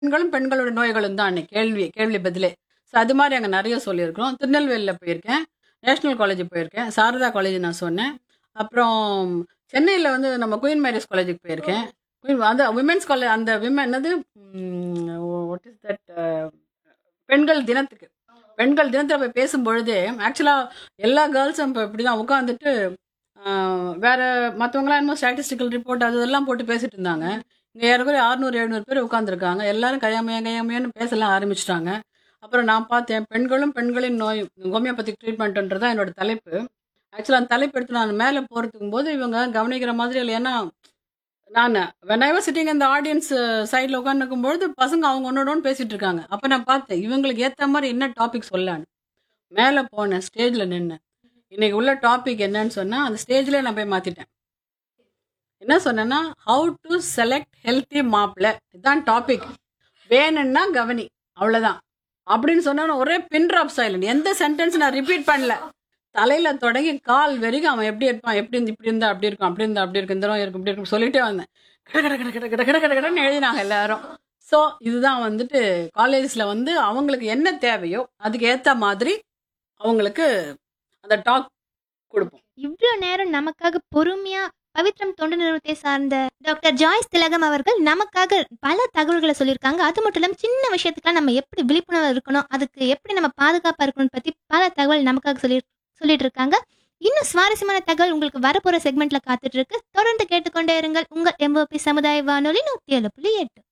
பெண்களும் பெண்களோட நோய்களும் தான் அன்னைக்கு கேள்வி கேள்வி பதிலே ஸோ அது மாதிரி அங்கே நிறைய சொல்லியிருக்கிறோம் திருநெல்வேலியில் போயிருக்கேன் நேஷ்னல் காலேஜ் போயிருக்கேன் சாரதா காலேஜ் நான் சொன்னேன் அப்புறம் சென்னையில் வந்து நம்ம குயின் மேரிஸ் காலேஜுக்கு போயிருக்கேன் குயின் அந்த விமென்ஸ் காலேஜ் அந்த விமன் என்னது வாட் இஸ் தட் பெண்கள் தினத்துக்கு பெண்கள் தினத்தில் போய் பேசும்பொழுது ஆக்சுவலாக எல்லா கேர்ள்ஸும் இப்போ இப்படி தான் உட்காந்துட்டு வேற மற்றவங்களாம் என்னமோ ஸ்டாட்டிஸ்டிக்கல் ரிப்போர்ட் அது இதெல்லாம் போட்டு பேசிட்டு இருந்தாங்க இங்கே ஏறக்குறைய அறுநூறு எழுநூறு பேர் உட்காந்துருக்காங்க எல்லாரும் கையாமையா கையாமையான்னு பேசலாம் ஆரம்பிச்சிட்டாங்க அப்புறம் நான் பார்த்தேன் பெண்களும் பெண்களின் நோய் ஹோமியோபதிக் ட்ரீட்மெண்ட்ன்றது தான் என்னோட தலைப்பு ஆக்சுவலாக அந்த தலைப்பு எடுத்து நான் மேலே போகிறதுக்கும் போது இவங்க கவனிக்கிற மாதிரி இல்லை ஏன்னா நான் வென் ஐ வாஸ் சிட்டிங் அந்த ஆடியன்ஸ் சைடில் உட்காந்துருக்கும் பொழுது பசங்க அவங்க ஒன்னோட பேசிட்டு இருக்காங்க அப்போ நான் பார்த்தேன் இவங்களுக்கு ஏற்ற மாதிரி என்ன டாபிக் சொல்லலான்னு மேலே போனேன் ஸ்டேஜில் நின்னேன் இன்னைக்கு உள்ள டாபிக் என்னன்னு சொன்னால் அந்த ஸ்டேஜ்லேயே நான் போய் மாற்றிட்டேன் என்ன சொன்னேன்னா ஹவு டு செலக்ட் ஹெல்த்தி மாப்பிள்ள இதுதான் டாபிக் வேணும்னா கவனி அவ்வளோதான் அப்படின்னு சொன்னா ஒரே பின் ட்ராப் சைலண்ட் எந்த சென்டென்ஸ் நான் ரிப்பீட் பண்ணல தலையில தொடங்கி கால் வரைக்கும் அவன் எப்படி இருப்பான் எப்படி இருந்து இப்படி இருந்தா அப்படி இருக்கும் அப்படி இருந்தா அப்படி இருக்கும் இந்த நோய் இருக்கும் இப்படி இருக்கும் சொல்லிட்டே வந்தேன் கட கட கட கட கட கட கட கடன்னு எழுதினாங்க எல்லாரும் ஸோ இதுதான் வந்துட்டு காலேஜில் வந்து அவங்களுக்கு என்ன தேவையோ அதுக்கு ஏற்ற மாதிரி அவங்களுக்கு அந்த டாக் கொடுப்போம் இவ்வளோ நேரம் நமக்காக பொறுமையா பவித்ரம் தொண்டு நிறுவனத்தை சார்ந்த டாக்டர் ஜாய்ஸ் திலகம் அவர்கள் நமக்காக பல தகவல்களை சொல்லியிருக்காங்க அது மட்டும் இல்லாமல் சின்ன விஷயத்துக்குலாம் நம்ம எப்படி விழிப்புணர்வு இருக்கணும் அதுக்கு எப்படி நம்ம பாதுகாப்பாக இருக்கணும் பற்றி பல தகவல் நமக்காக சொல்லி சொல்லிட்டு இருக்காங்க இன்னும் சுவாரஸ்யமான தகவல் உங்களுக்கு வரப்போற செக்மெண்ட்ல காத்துட்டு இருக்கு தொடர்ந்து கேட்டுக்கொண்டே இருங்கள் உங்கள் எம்ஓபி சமுதாய வானொலி நூத்தி ஏழு புள்ளி எட்டு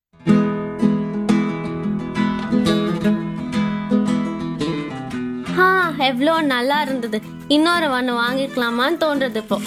ஆ எவ்வளோ நல்லா இருந்தது இன்னொரு ஒன்று வாங்கிக்கலாமான்னு தோன்றது இப்போ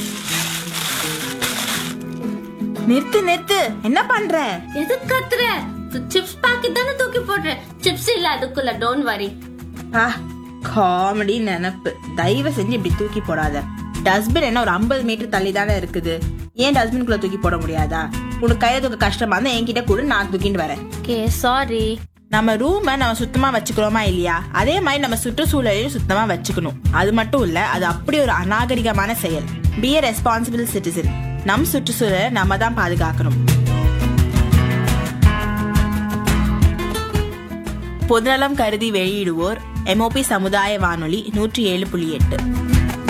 நிறுத்து நிறுத்து என்ன பண்ற எது கத்துற சிப்ஸ் பாக்கெட் தானே தூக்கி போடுறேன் சிப்ஸ் இல்ல அதுக்குள்ள டோன்ட் வரி ஆ காமெடி நினப்பு தயவு செஞ்சு இப்படி தூக்கி போடாத டஸ்ட்பின் என்ன ஒரு ஐம்பது மீட்டர் தள்ளி தானே இருக்குது ஏன் டஸ்ட்பின்குள்ள தூக்கி போட முடியாதா உனக்கு கையில தூக்க கஷ்டமா இருந்தா என்கிட்ட கூட நான் தூக்கிட்டு வரேன் ஓகே சாரி நம்ம ரூமை நம்ம சுத்தமா வச்சுக்கிறோமா இல்லையா அதே மாதிரி நம்ம சுற்றுச்சூழலையும் சுத்தமா வச்சுக்கணும் அது மட்டும் இல்ல அது அப்படி ஒரு அநாகரிகமான செயல் பி a ரெஸ்பான்சிபிள் சிட்டிசன் நம் சுற்றுச்சூழலை நம்ம தான் பாதுகாக்கணும் பொதுநலம் கருதி வெளியிடுவோர் எம்ஓபி சமுதாய வானொலி நூற்றி ஏழு புள்ளி எட்டு